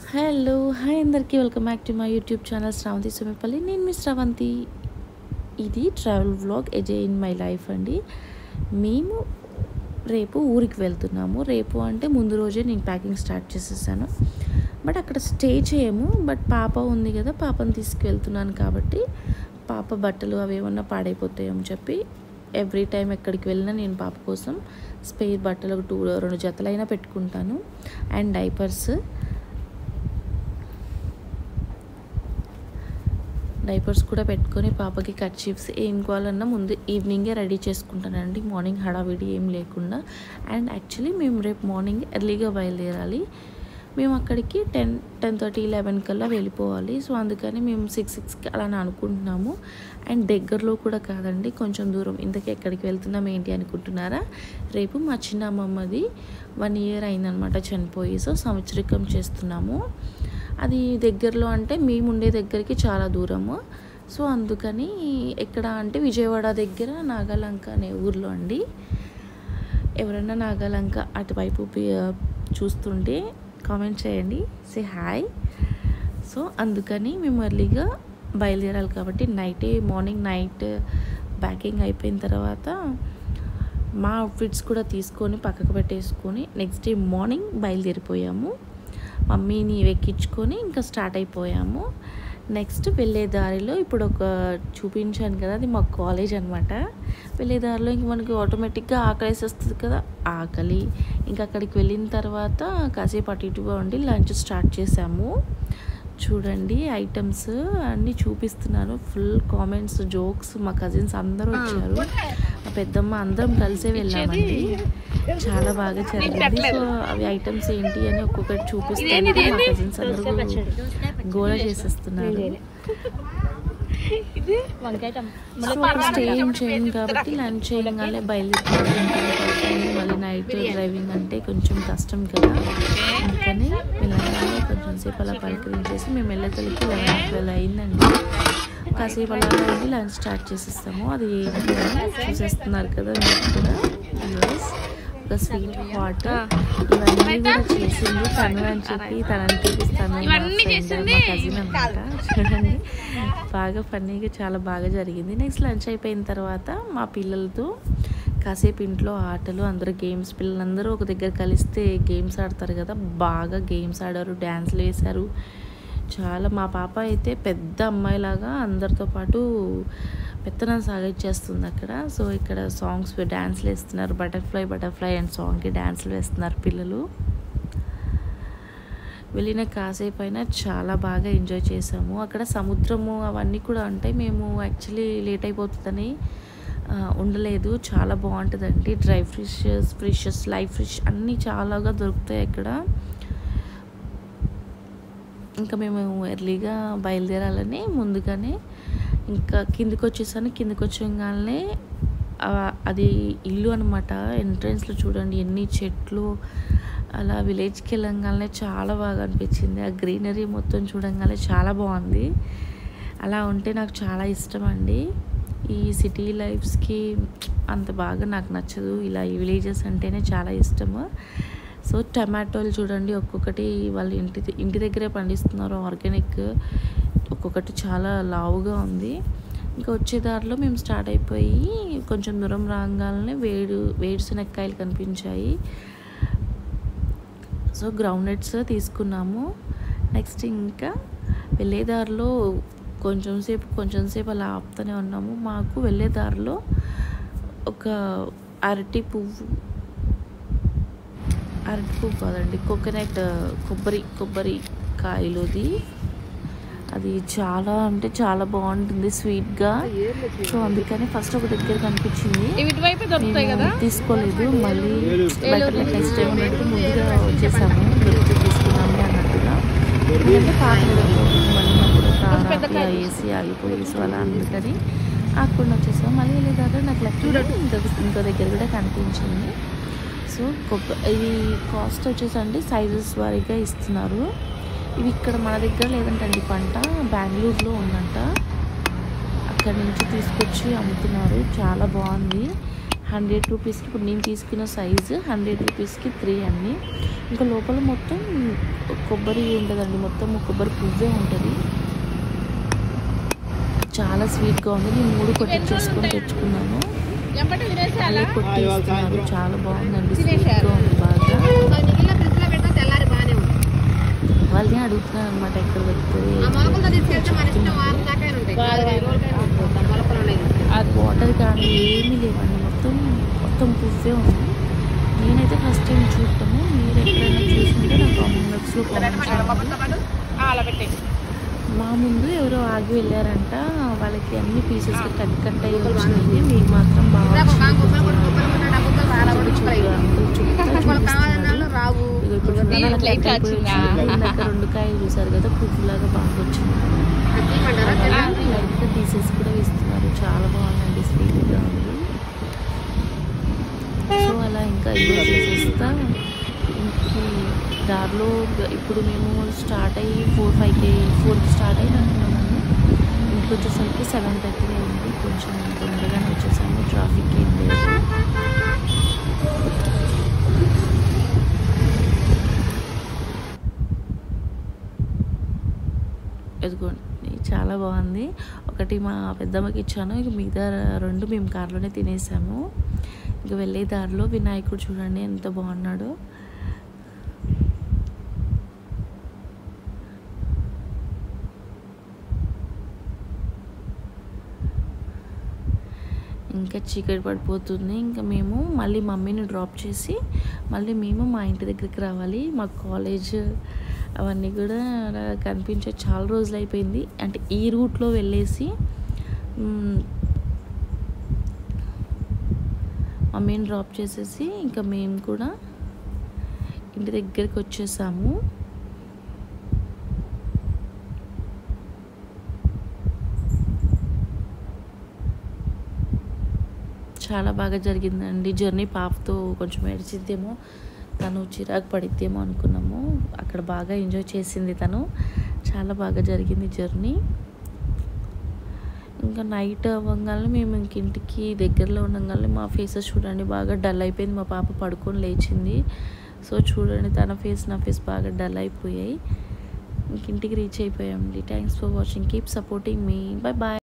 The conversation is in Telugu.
హలో హాయ్ అందరికీ welcome back to my YouTube channel Sravanthi Sumipalli నేను మీ శ్రావంతి ఇది ట్రావెల్ వ్లాగ్ ఎజే ఇన్ మై లైఫ్ అండి మేము రేపు ఊరికి వెళ్తున్నాము రేపు అంటే ముందు రోజే నేను ప్యాకింగ్ స్టార్ట్ చేసేసాను బట్ అక్కడ స్టే చేయము బట్ పాప ఉంది కదా పాపను తీసుకువెళ్తున్నాను కాబట్టి పాప బట్టలు అవి ఏమన్నా పాడైపోతాయని చెప్పి ఎవ్రీ టైం ఎక్కడికి వెళ్ళినా నేను పాప కోసం స్పేర్ బట్టలు ఒక టూ రెండు జతలైనా పెట్టుకుంటాను అండ్ డైపర్స్ డైపర్స్ కూడా పెట్టుకొని పాపకి కట్ చిప్స్ ఏం కావాలన్నా ముందు ఈవినింగే రెడీ చేసుకుంటానండి మార్నింగ్ హడావిడి ఏం లేకుండా అండ్ యాక్చువల్లీ మేము రేపు మార్నింగ్ ఎర్లీగా బయలుదేరాలి మేము అక్కడికి టెన్ టెన్ థర్టీ లెవెన్ కల్లా వెళ్ళిపోవాలి సో అందుకని మేము సిక్స్ సిక్స్కి అలా అనుకుంటున్నాము అండ్ దగ్గరలో కూడా కాదండి కొంచెం దూరం ఇంతకీ ఎక్కడికి వెళ్తున్నాం ఏంటి అనుకుంటున్నారా రేపు మా చిన్న అమ్మమ్మది వన్ ఇయర్ అయిందనమాట చనిపోయి సో సంవత్సరికం చేస్తున్నాము అది దగ్గరలో అంటే మేము ఉండే దగ్గరికి చాలా దూరము సో అందుకని ఎక్కడ అంటే విజయవాడ దగ్గర నాగాలంక అనే ఊర్లో అండి ఎవరైనా నాగాలంక అటువైపు పి- చూస్తుంటే కామెంట్ చేయండి సే హాయ్ సో అందుకని మేము ఎర్లీగా బయలుదేరాలి కాబట్టి నైటే మార్నింగ్ నైట్ ప్యాకింగ్ అయిపోయిన తర్వాత మా అవుట్ఫిట్స్ కూడా తీసుకొని పక్కకు పెట్టేసుకొని నెక్స్ట్ డే మార్నింగ్ బయలుదేరిపోయాము మమ్మీని ఎక్కించుకొని ఇంకా స్టార్ట్ అయిపోయాము నెక్స్ట్ వెళ్ళే దారిలో ఇప్పుడు ఒక చూపించాను కదా అది మా కాలేజ్ అనమాట వెళ్ళే దారిలో ఇంక మనకి ఆటోమేటిక్గా ఆకలేసి వస్తుంది కదా ఆకలి ఇంకా అక్కడికి వెళ్ళిన తర్వాత కాసేపు అటు ఇటుగా ఉండి లంచ్ స్టార్ట్ చేసాము చూడండి ఐటమ్స్ అన్నీ చూపిస్తున్నాను ఫుల్ కామెంట్స్ జోక్స్ మా కజిన్స్ అందరూ వచ్చారు మా పెద్దమ్మ అందరం కలిసే వెళ్ళామండి చాలా బాగా జరిగింది సో అవి ఐటమ్స్ ఏంటి అని ఒక్కొక్కటి చూపిస్తాను మా కజిన్స్ అందరూ గోల చేసేస్తున్నారు సో అక్కడ స్టే ఏం చేయను కాబట్టి లంచ్ చేయగానే బయలుదేరుతాను మళ్ళీ నైట్ డ్రైవింగ్ అంటే కొంచెం కష్టం కదా అందుకని వెళ్ళగానే కొంచెం సేపు అలా పలకరించేసి మేము వెళ్ళేసరికి లెవెన్ ట్వెల్వ్ అయిందండి కాసేపు అలా ఉండి లంచ్ స్టార్ట్ చేసేస్తాము అది ఏంటి అని చూసేస్తున్నారు కదా మీరు కూడా Yes. ఒక స్వీట్ హాట్ ఇవన్నీ కూడా చేసింది తను అని చెప్పి తనని చూపిస్తాను మా friend, మా కజిన్ అనమాట చూడండి బాగా ఫన్నీగా చాలా బాగా జరిగింది నెక్స్ట్ లంచ్ అయిపోయిన తర్వాత మా పిల్లలతో కాసేపు ఇంట్లో ఆటలు అందరూ గేమ్స్ పిల్లలందరూ ఒక దగ్గర కలిస్తే గేమ్స్ ఆడతారు కదా బాగా గేమ్స్ ఆడారు డ్యాన్స్లు వేశారు చాలా మా పాప అయితే పెద్ద అమ్మాయిలాగా అందరితో పాటు పెత్తనం సాగిచ్చేస్తుంది అక్కడ సో ఇక్కడ సాంగ్స్ డ్యాన్స్లు వేస్తున్నారు బటర్ఫ్లై బటర్ఫ్లై అండ్ సాంగ్కి డ్యాన్స్లు వేస్తున్నారు పిల్లలు వెళ్ళిన కాసేపు అయినా చాలా బాగా ఎంజాయ్ చేసాము అక్కడ సముద్రము అవన్నీ కూడా ఉంటాయి మేము యాక్చువల్లీ లేట్ అయిపోతుందని ఆ, ఉండలేదు చాలా బాగుంటుందండి dry fishes fishes live fish అన్నీ చాలాగా దొరుకుతాయి అక్కడ ఇంకా మేము ఎర్లీగా బయలుదేరాలని ముందుగానే ఇంకా కిందికి వచ్చేసాను కిందికి వచ్చేగానే ఆ, అది ఇల్లు అనమాట ఎంట్రన్స్లో చూడండి ఎన్ని చెట్లు అలా విలేజ్కి వెళ్ళంగానే చాలా బాగా అనిపించింది ఆ గ్రీనరీ మొత్తం చూడంగానే చాలా బాగుంది అలా ఉంటే నాకు చాలా ఇష్టం అండి ఈ సిటీ లైఫ్స్కి అంత బాగా నాకు నచ్చదు ఇలా ఈ విలేజెస్ అంటేనే చాలా ఇష్టము సో టమాటోలు చూడండి ఒక్కొక్కటి వాళ్ళ ఇంటి ఇంటి దగ్గరే పండిస్తున్నారు ఆర్గానిక్ ఒక్కొక్కటి చాలా లావుగా ఉంది ఇంకా వచ్చే దారిలో మేము స్టార్ట్ అయిపోయి కొంచెం దూరం రాగానే వేడు వేరుశనక్కాయలు కనిపించాయి సో గ్రౌండ్ నట్స్ తీసుకున్నాము నెక్స్ట్ ఇంకా వెళ్ళే దారిలో కొంచెం సేపు కొంచెం సేపు అలా ఆపుతూనే ఉన్నాము మాకు వెళ్ళే దారిలో ఒక అరటి పువ్వు అరటి పువ్వు కాదండి కోకోనట్ కొబ్బరి కొబ్బరి కాయలుది అది చాలా అంటే చాలా బాగుంటుంది స్వీట్గా సో అందుకని ఫస్ట్ ఒక దగ్గర కనిపించింది ఇటువైపు దొరుకుతాయి కదా మేము తీసుకోలేదు మళ్ళీ బెటర్ నెక్స్ట్ టైం అన్నట్టు ముందుగా వచ్చేసాము దొరికితే తీసుకున్నాము అన్నట్టుగా ఎందుకంటే పాటలు మళ్ళీ మధ్యలో తారా వేసి ఆగిపోయి సో అలా అందుకని ఆకుండా వచ్చేసాం మళ్ళీ వెళ్ళేదాకా నాకు లక్కీ ఇంకో ఇంకో దగ్గర కూడా కనిపించింది సో కొబ్బ ఇది కాస్ట్ వచ్చేసి అండి సైజెస్ వారీగా ఇస్తున్నారు ఇవి ఇక్కడ మన దగ్గర లేదంటండి పంట బెంగళూరులో ఉందంట అక్కడి నుంచి తీసుకొచ్చి అమ్ముతున్నారు చాలా బాగుంది హండ్రెడ్ రూపీస్కి ఇప్పుడు నేను తీసుకున్న సైజు హండ్రెడ్ రూపీస్కి త్రీ అండి ఇంకా లోపల మొత్తం కొబ్బరి ఉంటుందండి మొత్తం కొబ్బరి పువ్వే ఉంటుంది చాలా స్వీట్గా ఉంది నేను మూడు కొట్టించేసుకొని తెచ్చుకున్నాను అలా కొట్టి ఇస్తున్నారు చాలా బాగుందండి స్వీట్గా ఉంది బాగా వాళ్ళని అడుగుతున్నాను అనమాట ఎక్కడ దొరుకుతుంది అది వాటర్ కానీ ఏమీ లేవండి మొత్తం మొత్తం పువ్వే ఉంది నేనైతే ఫస్ట్ టైం చూడటము మీరు ఎక్కడైనా చూసుకుంటే నాకు కామెంట్ బాక్స్లో కామెంట్ చేయండి మా ముందు ఎవరో ఆగి వెళ్ళారంట వాళ్ళకి అన్ని పీసెస్ కట్ కట్ అయ్యి వచ్చినాయి మీకు మాత్రం బాగా రావు ఇదిగో ఇప్పుడు చూడండి అలా కట్ అయిపోయి వచ్చింది. ఇందాక రెండు కాయలు చూసారు కదా పువ్వులాగా బాగా వచ్చింది లైట్గా పీసెస్ కూడా ఇస్తున్నారు చాలా బాగుందండి స్వీట్గా ఉంది సో అలా ఇంకా ఎంజాయ్ చేసేస్తా ఇంటికి దారిలో ఇప్పుడు మేము స్టార్ట్ అయ్యి ఫోర్ ఫైవ్కి ఫోర్కి స్టార్ట్ అయ్యి అనుకున్నాము ఇంటికి వచ్చేసరికి సెవెన్ థర్టీ అయింది కొంచెం తొందరగానే వచ్చేసాము ట్రాఫిక్ ఏం లేదు ఎదుగోండి చాలా బాగుంది ఒకటి మా పెద్దమ్మకి ఇచ్చాను ఇక మిగతా రెండు మేము కార్లోనే తినేసాము ఇక వెళ్ళే దారిలో వినాయకుడు చూడండి ఎంత బాగున్నాడో ఇంకా చీకటి పడిపోతుంది ఇంకా మేము మళ్ళీ మమ్మీని డ్రాప్ చేసి మళ్ళీ మేము మా ఇంటి దగ్గరికి రావాలి మా కాలేజ్ అవన్నీ కూడా నాకు కనిపించే చాలా రోజులు అయిపోయింది అంటే ఈ రూట్లో వెళ్ళేసి మ్, మమ్మీని డ్రాప్ చేసేసి ఇంకా మేము కూడా ఇంటి దగ్గరికి వచ్చేసాము చాలా బాగా జరిగిందండి జర్నీ పాపతో కొంచెం ఏడ్చిద్దేమో తను చిరాకు పడిద్దేమో అనుకున్నాము అక్కడ బాగా ఎంజాయ్ చేసింది తను చాలా బాగా జరిగింది జర్నీ ఇంకా నైట్ అవ్వగానే మేము ఇంక ఇంటికి దగ్గరలో ఉండగానే మా ఫేసెస్ చూడండి బాగా డల్ అయిపోయింది మా పాప పడుకొని లేచింది సో చూడండి తన ఫేస్ నా ఫేస్ బాగా డల్ అయిపోయాయి ఇంక ఇంటికి రీచ్ అయిపోయామండి thanks for watching keep supporting మీ బాయ్ బాయ్